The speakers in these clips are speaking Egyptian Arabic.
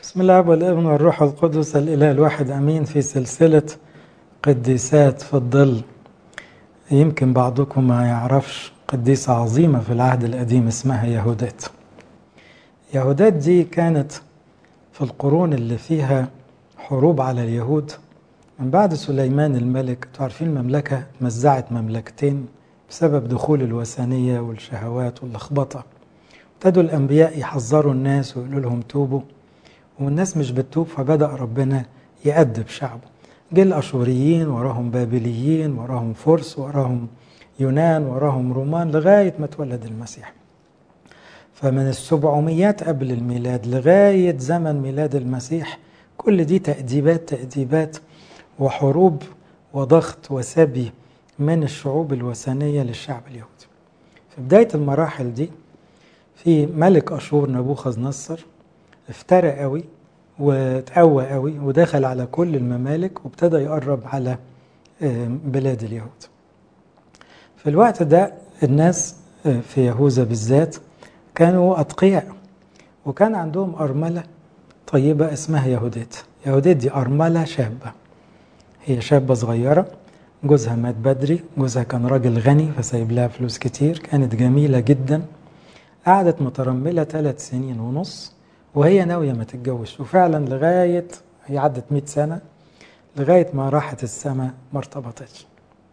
بسم الله والابن والروح القدس الإله الواحد أمين في سلسلة قديسات في الظل يمكن بعضكم ما يعرفش قديسة عظيمة في العهد القديم اسمها يهودات يهودات دي كانت في القرون اللي فيها حروب على اليهود من بعد سليمان الملك تعرفين المملكة مزعت مملكتين بسبب دخول الوثنية والشهوات واللخبطة ابتدوا الأنبياء يحذروا الناس ويقولوا لهم توبوا والناس مش بتتوب فبدأ ربنا يأدب شعبه جه الأشوريين وراهم بابليين وراهم فرس وراهم يونان وراهم رومان لغاية ما اتولد المسيح فمن السبعميات قبل الميلاد لغاية زمن ميلاد المسيح كل دي تأديبات تأديبات وحروب وضغط وسبي من الشعوب الوثنية للشعب اليهودي في بداية المراحل دي في ملك أشور نبوخذ نصر افترى قوي وتقوى قوي ودخل على كل الممالك وابتدى يقرب على بلاد اليهود في الوقت ده الناس في يهوذا بالذات كانوا أتقياء وكان عندهم أرملة طيبة اسمها يهودات يهودات دي أرملة شابة هي شابة صغيرة جوزها مات بدري جوزها كان راجل غني فسايب لها فلوس كتير كانت جميلة جدا قعدت مترملة ثلاث سنين ونص وهي ناوية ما تتجوزش وفعلا لغاية هي عدت 100 سنة لغاية ما راحت السماء ما ارتبطتش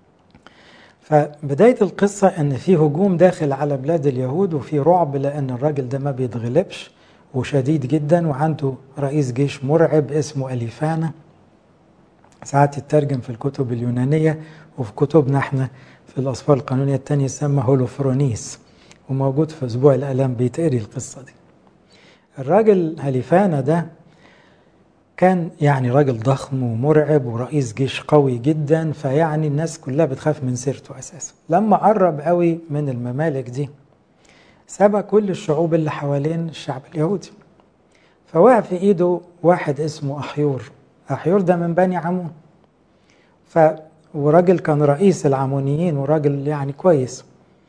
فبداية القصة أن في هجوم داخل على بلاد اليهود وفي رعب لأن الراجل ده ما بيتغلبش وشديد جدا وعنده رئيس جيش مرعب اسمه أليفانا ساعات يترجم في الكتب اليونانية وفي كتبنا احنا في الأصفار القانونية الثانية يسمى هولوفرونيس وموجود في أسبوع الآلام بيتقري القصة دي الراجل هليفانا ده كان يعني راجل ضخم ومرعب ورئيس جيش قوي جدا فيعني الناس كلها بتخاف من سيرته اساسا لما قرب قوي من الممالك دي سبى كل الشعوب اللي حوالين الشعب اليهودي فوقع في ايده واحد اسمه احيور احيور ده من بني عمون ف وراجل كان رئيس العمونيين وراجل يعني كويس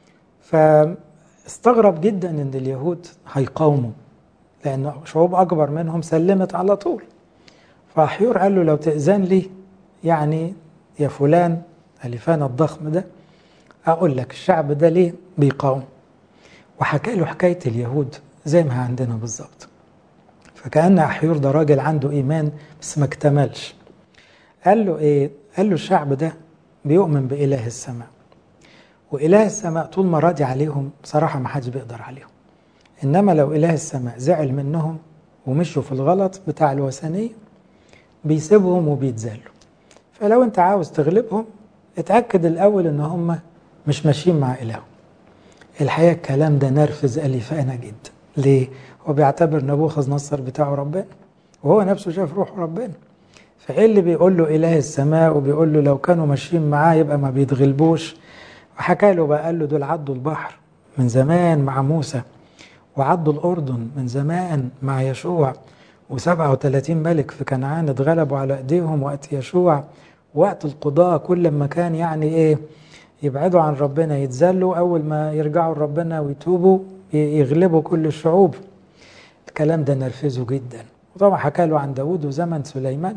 فاستغرب جدا ان اليهود هيقاوموا لأن شعوب أكبر منهم سلمت على طول فأحيور قال له لو تأذن لي يعني يا فلان ألفان الضخم ده أقول لك الشعب ده ليه بيقاوم وحكى له حكاية اليهود زي ما عندنا بالظبط فكأن أحيور ده راجل عنده إيمان بس ما اكتملش قال له إيه؟ قال له الشعب ده بيؤمن بإله السماء وإله السماء طول ما راضي عليهم بصراحة ما حدش بيقدر عليهم إنما لو إله السماء زعل منهم ومشوا في الغلط بتاع الوثنية بيسيبهم وبيتذلوا فلو أنت عاوز تغلبهم اتأكد الأول إن هم مش ماشيين مع إلههم الحقيقة الكلام ده نرفز أليفانا جدا ليه؟ هو بيعتبر نبوخذ نصر بتاعه ربنا وهو نفسه شاف روح ربنا فإيه اللي بيقول له إله السماء وبيقول له لو كانوا ماشيين معاه يبقى ما بيتغلبوش وحكى له بقى قال له دول عدوا البحر من زمان مع موسى وعدوا الأردن من زمان مع يشوع و37 ملك في كنعان اتغلبوا على ايديهم وقت يشوع وقت القضاء كل ما كان يعني ايه يبعدوا عن ربنا يتذلوا اول ما يرجعوا لربنا ويتوبوا يغلبوا كل الشعوب الكلام ده نرفزه جدا وطبعا حكى له عن داود وزمن سليمان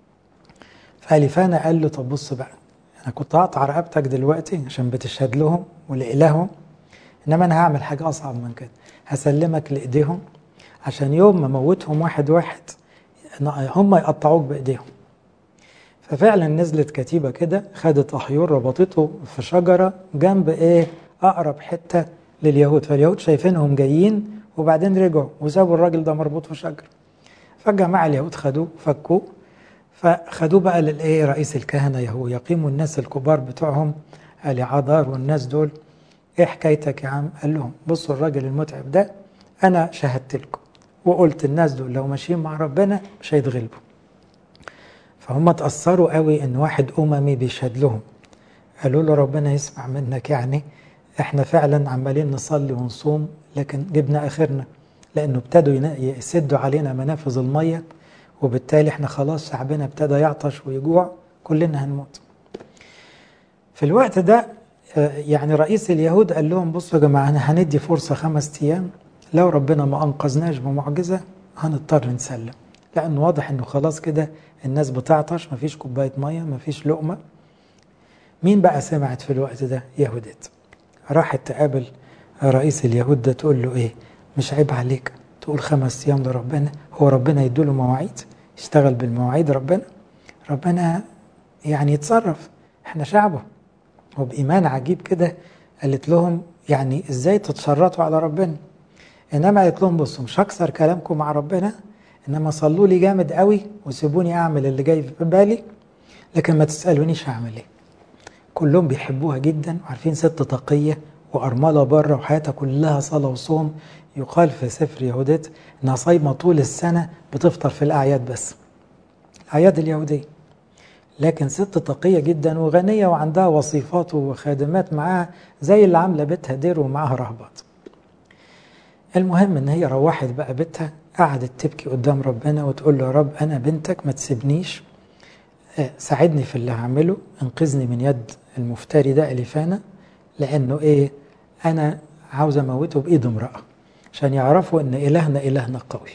فاليفانا قال له طب بص بقى انا كنت هقطع رقبتك دلوقتي عشان بتشهد لهم ولإلههم انما انا هعمل حاجه اصعب من كده هسلمك لايديهم عشان يوم ما موتهم واحد واحد هم يقطعوك بايديهم ففعلا نزلت كتيبه كده خدت احيور ربطته في شجره جنب ايه اقرب حته لليهود فاليهود شايفينهم جايين وبعدين رجعوا وسابوا الراجل ده مربوط في شجره فالجماعه اليهود خدوه فكوه فخدوه بقى للايه رئيس الكهنه يهو يقيموا الناس الكبار بتوعهم الي عذار والناس دول ايه حكايتك يا عم؟ قال لهم بصوا الراجل المتعب ده انا شهدت لكم وقلت الناس دول لو ماشيين مع ربنا مش هيتغلبوا. فهم اتأثروا قوي ان واحد اممي بيشهد لهم. قالوا له ربنا يسمع منك يعني احنا فعلا عمالين نصلي ونصوم لكن جبنا اخرنا لانه ابتدوا يسدوا علينا منافذ الميه وبالتالي احنا خلاص شعبنا ابتدى يعطش ويجوع كلنا هنموت. في الوقت ده يعني رئيس اليهود قال لهم بصوا يا جماعه انا هندي فرصه خمس ايام لو ربنا ما انقذناش بمعجزه هنضطر نسلم لأنه واضح أنه خلاص كده الناس بتعطش مفيش كوباية مية مفيش لقمة مين بقى سمعت في الوقت ده يهودات راحت تقابل رئيس اليهود ده تقول له ايه مش عيب عليك تقول خمس ايام لربنا هو ربنا يدوله مواعيد يشتغل بالمواعيد ربنا ربنا يعني يتصرف احنا شعبه وبإيمان عجيب كده قالت لهم يعني ازاي تتشرطوا على ربنا انما قالت لهم بصوا مش هكسر كلامكم مع ربنا انما صلوا لي جامد قوي وسيبوني اعمل اللي جاي في بالي لكن ما تسالونيش هعمل ايه كلهم بيحبوها جدا وعارفين ست تقيه وارمله بره وحياتها كلها صلاه وصوم يقال في سفر يهوديت انها صايمه طول السنه بتفطر في الاعياد بس الاعياد اليهوديه لكن ست تقيه جدا وغنيه وعندها وصيفات وخادمات معاها زي اللي عامله بيتها دير ومعاها رهبات المهم ان هي روحت بقى بيتها قعدت تبكي قدام ربنا وتقول له يا رب انا بنتك ما تسيبنيش ساعدني في اللي هعمله انقذني من يد المفتري ده اليفانا لانه ايه انا عاوز اموته بايد امراه عشان يعرفوا ان الهنا الهنا قوي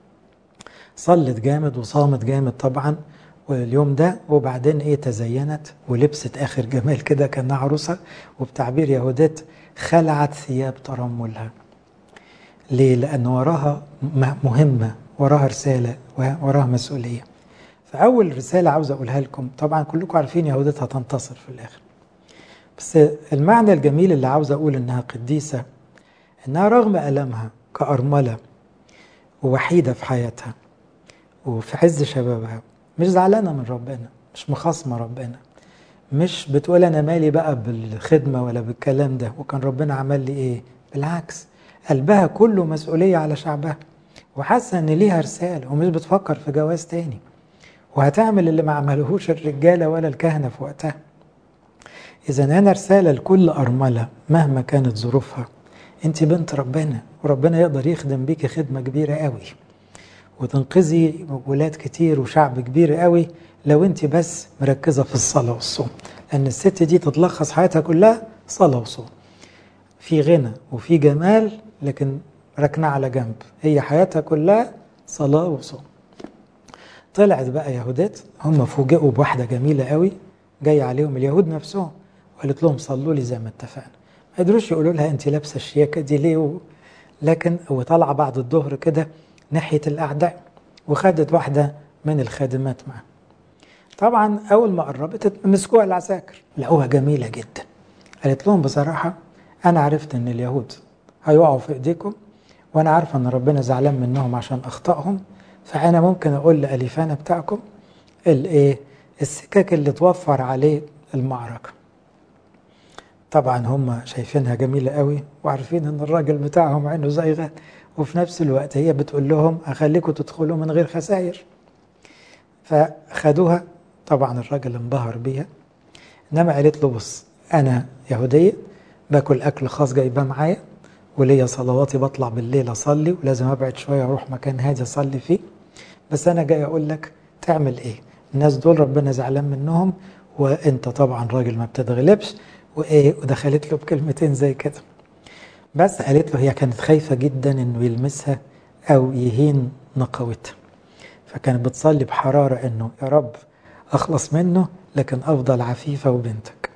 صلت جامد وصامت جامد طبعا واليوم ده وبعدين ايه تزينت ولبست اخر جمال كده كانها عروسه وبتعبير يهودات خلعت ثياب ترملها ليه؟ لأن وراها مهمة وراها رسالة وراها مسؤولية فأول رسالة عاوز أقولها لكم طبعا كلكم عارفين يهودتها هتنتصر في الآخر بس المعنى الجميل اللي عاوز أقول إنها قديسة إنها رغم ألمها كأرملة ووحيدة في حياتها وفي عز شبابها مش زعلانة من ربنا مش مخاصمة ربنا مش بتقول أنا مالي بقى بالخدمة ولا بالكلام ده وكان ربنا عمل لي إيه بالعكس قلبها كله مسؤولية على شعبها وحاسة ان ليها رسالة ومش بتفكر في جواز تاني وهتعمل اللي ما عملهوش الرجالة ولا الكهنة في وقتها إذا أنا رسالة لكل أرملة مهما كانت ظروفها أنت بنت ربنا وربنا يقدر يخدم بيك خدمة كبيرة قوي وتنقذي ولاد كتير وشعب كبير قوي لو أنت بس مركزة في الصلاة والصوم لأن الست دي تتلخص حياتها كلها صلاة وصوم في غنى وفي جمال لكن ركنة على جنب هي حياتها كلها صلاة وصوم طلعت بقى يهودات هم فوجئوا بواحدة جميلة قوي جاي عليهم اليهود نفسهم وقالت لهم صلوا لي زي ما اتفقنا ما قدروش يقولوا لها انت لابسه الشياكه دي ليه و... لكن وطالعه بعد الظهر كده ناحيه الاعداء وخدت واحده من الخادمات معاها طبعا اول ما قربت مسكوها العساكر لقوها جميله جدا قالت لهم بصراحه انا عرفت ان اليهود هيقعوا في ايديكم وانا عارفه ان ربنا زعلان منهم عشان اخطائهم فانا ممكن اقول لاليفانا بتاعكم الايه السكك اللي توفر عليه المعركه طبعا هم شايفينها جميله قوي وعارفين ان الراجل بتاعهم عينه زيغه وفي نفس الوقت هي بتقول لهم اخليكم تدخلوا من غير خسائر فخدوها طبعا الراجل انبهر بيها انما قالت له بص انا يهوديه باكل اكل خاص جايباه معايا وليا صلواتي بطلع بالليل اصلي ولازم ابعد شويه اروح مكان هادي اصلي فيه بس انا جاي اقول لك تعمل ايه الناس دول ربنا زعلان منهم وانت طبعا راجل ما بتتغلبش وايه ودخلت له بكلمتين زي كده بس قالت له هي كانت خايفه جدا انه يلمسها او يهين نقاوتها فكانت بتصلي بحراره انه يا رب اخلص منه لكن افضل عفيفه وبنتك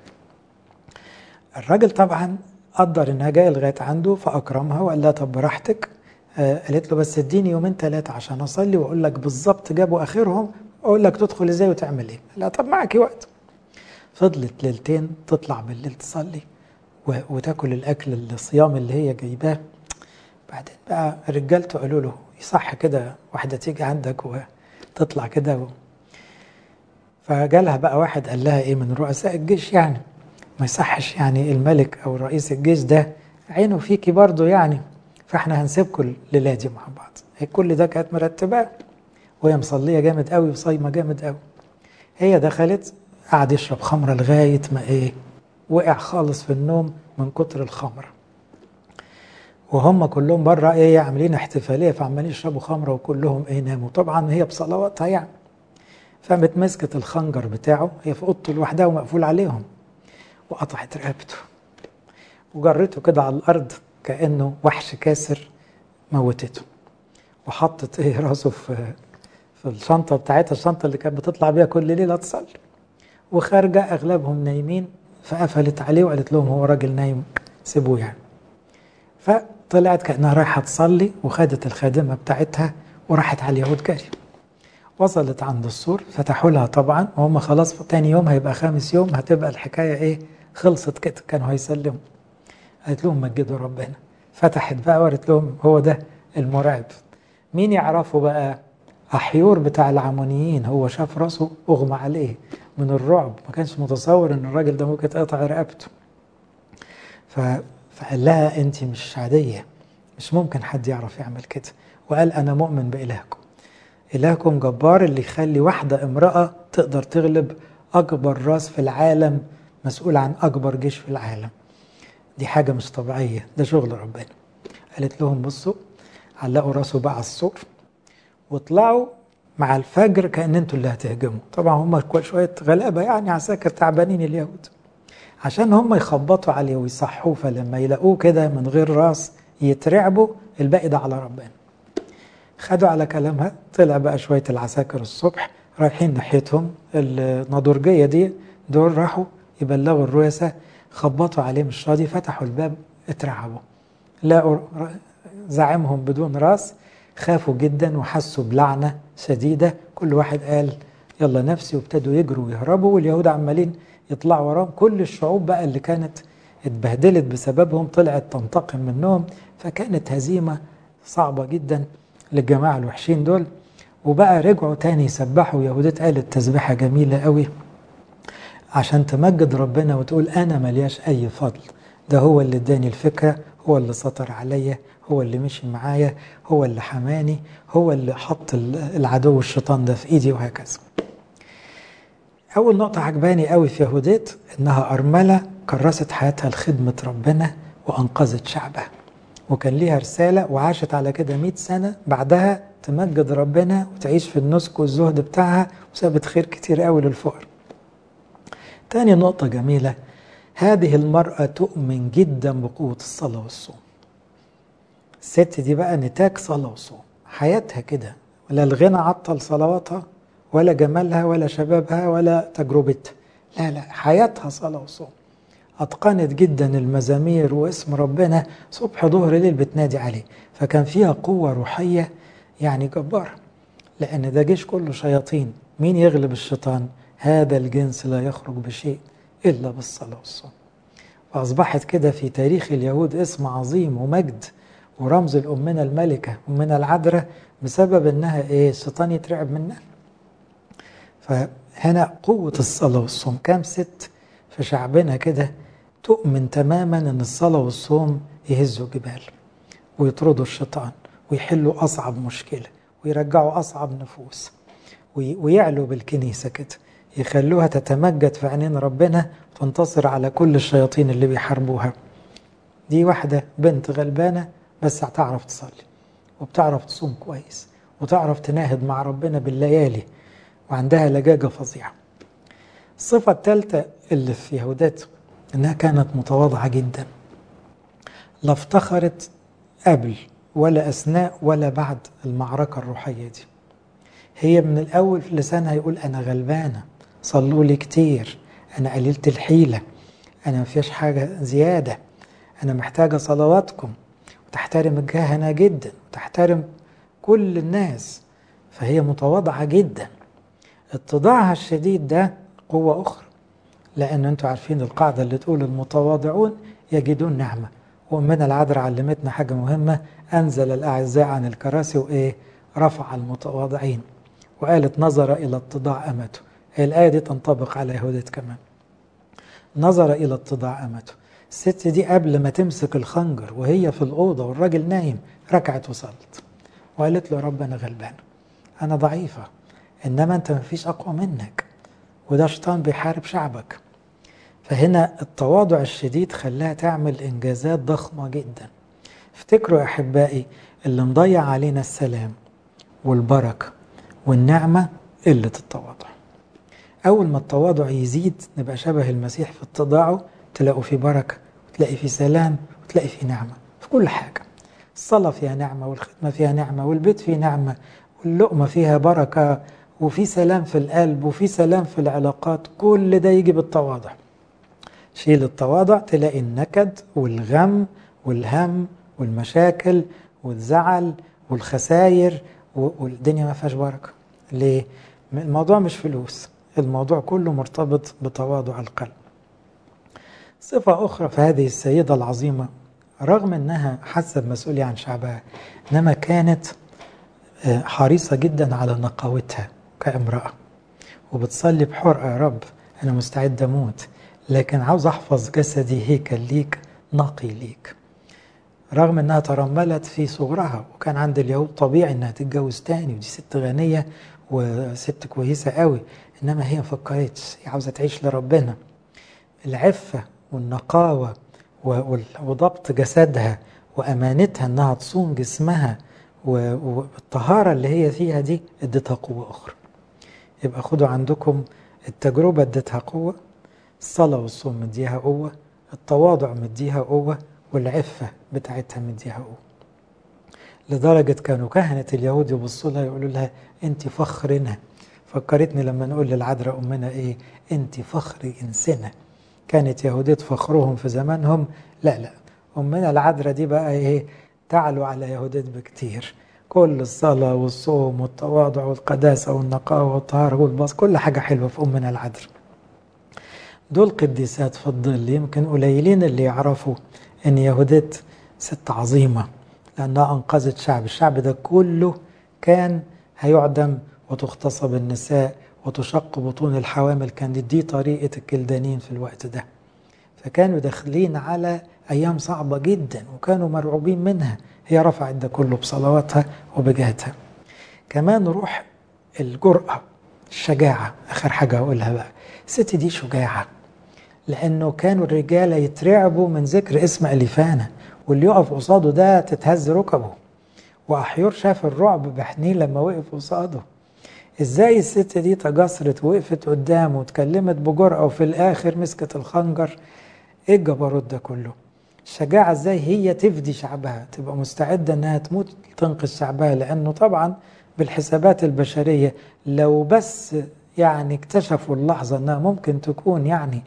الراجل طبعا قدر انها جايه لغايه عنده فاكرمها وقال لها طب براحتك آه قالت له بس اديني يومين ثلاثه عشان اصلي واقول لك بالظبط جابوا اخرهم واقول لك تدخل ازاي وتعمل ايه لا طب معك وقت فضلت ليلتين تطلع بالليل تصلي وتاكل الاكل الصيام اللي هي جايباه بعدين بقى رجالته قالوا له يصح كده واحده تيجي عندك وتطلع كده و... فجالها بقى واحد قال لها ايه من رؤساء الجيش يعني ما يصحش يعني الملك او رئيس الجيش ده عينه فيكي برضه يعني فاحنا هنسيبكم الليله دي مع بعض هي كل ده كانت مرتباه وهي مصليه جامد قوي وصايمه جامد قوي هي دخلت قعد يشرب خمره لغايه ما ايه وقع خالص في النوم من كتر الخمره وهم كلهم بره ايه عاملين احتفاليه فعمالين يشربوا خمره وكلهم ايه ناموا طبعا هي بصلواتها يعني فقامت مسكت الخنجر بتاعه هي في اوضته لوحدها ومقفول عليهم وقطعت رقبته وجرته كده على الارض كانه وحش كاسر موتته وحطت ايه راسه في في الشنطة بتاعتها الشنطة اللي كانت بتطلع بيها كل ليلة تصلي وخارجة أغلبهم نايمين فقفلت عليه وقالت لهم هو راجل نايم سيبوه يعني فطلعت كأنها رايحة تصلي وخدت الخادمة بتاعتها وراحت على اليهود جري وصلت عند السور فتحوا لها طبعا وهم خلاص تاني يوم هيبقى خامس يوم هتبقى الحكاية ايه خلصت كده كانوا هيسلموا قالت لهم مجدوا ربنا فتحت بقى وقالت لهم هو ده المرعب مين يعرفه بقى أحيور بتاع العمونيين هو شاف راسه أغمى عليه من الرعب ما كانش متصور ان الراجل ده ممكن تقطع رقبته فقال لها انت مش عادية مش ممكن حد يعرف يعمل كده وقال انا مؤمن بإلهكم إلهكم جبار اللي يخلي واحدة امرأة تقدر تغلب أكبر راس في العالم مسؤول عن أكبر جيش في العالم دي حاجة مش طبيعية ده شغل ربنا قالت لهم بصوا علقوا راسه بقى على السور واطلعوا مع الفجر كأن انتوا اللي هتهجموا طبعا هم شوية غلابة يعني عساكر تعبانين اليهود عشان هم يخبطوا عليه ويصحوه فلما يلاقوه كده من غير راس يترعبوا الباقي ده على ربنا خدوا على كلامها طلع بقى شوية العساكر الصبح رايحين ناحيتهم النضرجية دي دول راحوا يبلغوا الرؤساء خبطوا عليه مش راضي فتحوا الباب اترعبوا لقوا زعيمهم بدون راس خافوا جدا وحسوا بلعنة شديدة كل واحد قال يلا نفسي وابتدوا يجروا ويهربوا واليهود عمالين يطلعوا وراهم كل الشعوب بقى اللي كانت اتبهدلت بسببهم طلعت تنتقم منهم فكانت هزيمة صعبة جدا للجماعة الوحشين دول وبقى رجعوا تاني يسبحوا يهودات قالت تسبيحة جميلة قوي عشان تمجد ربنا وتقول أنا ملياش أي فضل ده هو اللي اداني الفكرة هو اللي سطر عليا هو اللي مشي معايا هو اللي حماني هو اللي حط العدو الشيطان ده في ايدي وهكذا أول نقطة عجباني قوي في يهوديت إنها أرملة كرست حياتها لخدمة ربنا وأنقذت شعبها وكان ليها رسالة وعاشت على كده 100 سنة بعدها تمجد ربنا وتعيش في النسك والزهد بتاعها وسابت خير كتير قوي للفقر تاني نقطة جميلة هذه المرأة تؤمن جدا بقوة الصلاة والصوم الست دي بقى نتاج صلاة وصوم حياتها كده ولا الغنى عطل صلواتها ولا جمالها ولا شبابها ولا تجربتها لا لا حياتها صلاة وصوم أتقنت جدا المزامير واسم ربنا صبح ظهر ليل بتنادي عليه فكان فيها قوة روحية يعني جبارة لأن ده جيش كله شياطين مين يغلب الشيطان هذا الجنس لا يخرج بشيء إلا بالصلاة والصوم وأصبحت كده في تاريخ اليهود اسم عظيم ومجد ورمز الأمنا الملكة أمنا العذراء بسبب إنها إيه الشيطان يترعب منها فهنا قوة الصلاة والصوم كام ست في شعبنا كده تؤمن تماما ان الصلاة والصوم يهزوا جبال ويطردوا الشيطان ويحلوا أصعب مشكلة ويرجعوا أصعب نفوس ويعلوا بالكنيسة كده يخلوها تتمجد في عينين ربنا وتنتصر على كل الشياطين اللي بيحاربوها دي واحدة بنت غلبانة بس هتعرف تصلي وبتعرف تصوم كويس وتعرف تناهد مع ربنا بالليالي وعندها لجاجة فظيعة الصفة الثالثة اللي في يهودات إنها كانت متواضعة جدا لا افتخرت قبل ولا أثناء ولا بعد المعركة الروحية دي هي من الأول في لسانها يقول أنا غلبانة صلوا لي كتير أنا قليلة الحيلة أنا ما فيش حاجة زيادة أنا محتاجة صلواتكم وتحترم الكهنة جدا وتحترم كل الناس فهي متواضعة جدا اتضاعها الشديد ده قوة أخرى لأن أنتوا عارفين القاعدة اللي تقول المتواضعون يجدون نعمة وأمنا العذراء علمتنا حاجة مهمة أنزل الأعزاء عن الكراسي وإيه رفع المتواضعين وقالت نظر إلى اتضاع أمته الآية دي تنطبق على يهودية كمان نظر إلى اتضاع أمته الست دي قبل ما تمسك الخنجر وهي في الأوضة والراجل نايم ركعت وصلت وقالت له رب أنا غلبانة أنا ضعيفة إنما أنت مفيش أقوى منك وده شيطان بيحارب شعبك فهنا التواضع الشديد خلاها تعمل إنجازات ضخمة جدا افتكروا يا أحبائي اللي مضيع علينا السلام والبركة والنعمة قلة التواضع أول ما التواضع يزيد نبقى شبه المسيح في اتضاعه تلاقوا في بركة وتلاقي في سلام وتلاقي في نعمة في كل حاجة الصلاة فيها نعمة والخدمة فيها نعمة والبيت فيه نعمة واللقمة فيها بركة وفي سلام في القلب وفي سلام في العلاقات كل ده يجي بالتواضع شيل التواضع تلاقي النكد والغم والهم والمشاكل والزعل والخساير والدنيا ما فيهاش بركة ليه؟ الموضوع مش فلوس الموضوع كله مرتبط بتواضع القلب صفة أخرى في هذه السيدة العظيمة رغم أنها حاسة بمسؤولية عن شعبها إنما كانت حريصة جدا على نقاوتها كامرأة وبتصلي بحرقة يا رب أنا مستعد أموت لكن عاوز أحفظ جسدي هيكل ليك نقي ليك رغم أنها ترملت في صغرها وكان عند اليهود طبيعي أنها تتجوز تاني ودي ست غنية وست كويسة قوي إنما هي مفكرتش هي عاوزة تعيش لربنا العفة والنقاوة وضبط جسدها وأمانتها أنها تصون جسمها والطهارة اللي هي فيها دي ادتها قوة أخرى يبقى خدوا عندكم التجربة ادتها قوة الصلاة والصوم مديها قوة التواضع مديها قوة والعفة بتاعتها مديها قوة لدرجة كانوا كهنة اليهود يبصوا لها يقولوا لها أنت فخرنا فكرتني لما نقول للعذراء أمنا إيه أنت فخر إنسنا كانت يهودية فخرهم في زمانهم لا لا أمنا العذراء دي بقى إيه تعلو على يهودية بكتير كل الصلاة والصوم والتواضع والقداسة والنقاوة والطهارة والباص كل حاجة حلوة في أمنا العذراء دول قديسات في الظل يمكن قليلين اللي يعرفوا ان يهوديت ست عظيمة لأنها أنقذت شعب الشعب ده كله كان هيعدم وتغتصب النساء وتشق بطون الحوامل كانت دي طريقة الكلدانيين في الوقت ده فكانوا داخلين على أيام صعبة جدا وكانوا مرعوبين منها هي رفعت ده كله بصلواتها وبجهدها كمان روح الجرأة الشجاعة آخر حاجة أقولها بقى الست دي شجاعة لأنه كانوا الرجالة يترعبوا من ذكر اسم أليفانا واللي يقف قصاده ده تتهز ركبه وأحيور شاف الرعب بحنين لما وقف قصاده ازاي الست دي تجسرت وقفت قدامه واتكلمت بجرأة وفي الآخر مسكت الخنجر ايه الجبروت ده كله الشجاعة ازاي هي تفدي شعبها تبقى مستعدة انها تموت تنقذ شعبها لانه طبعا بالحسابات البشرية لو بس يعني اكتشفوا اللحظة انها ممكن تكون يعني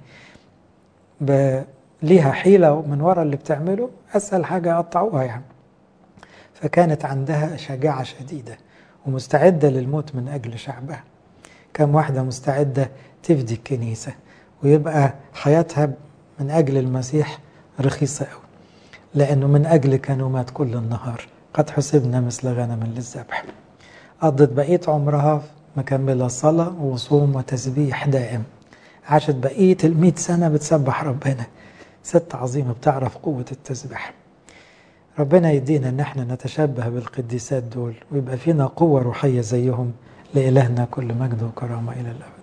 ليها حيلة من وراء اللي بتعمله اسهل حاجة يقطعوها يعني فكانت عندها شجاعة شديدة ومستعدة للموت من أجل شعبها كم واحدة مستعدة تفدي الكنيسة ويبقى حياتها من أجل المسيح رخيصة أوي لأنه من أجل كانوا مات كل النهار قد حسبنا مثل غنم للذبح قضت بقية عمرها مكملة صلاة وصوم وتسبيح دائم عاشت بقية المئة سنة بتسبح ربنا ست عظيمة بتعرف قوة التسبيح ربنا يدينا ان احنا نتشبه بالقديسات دول ويبقى فينا قوة روحية زيهم لإلهنا كل مجد وكرامة إلى الأبد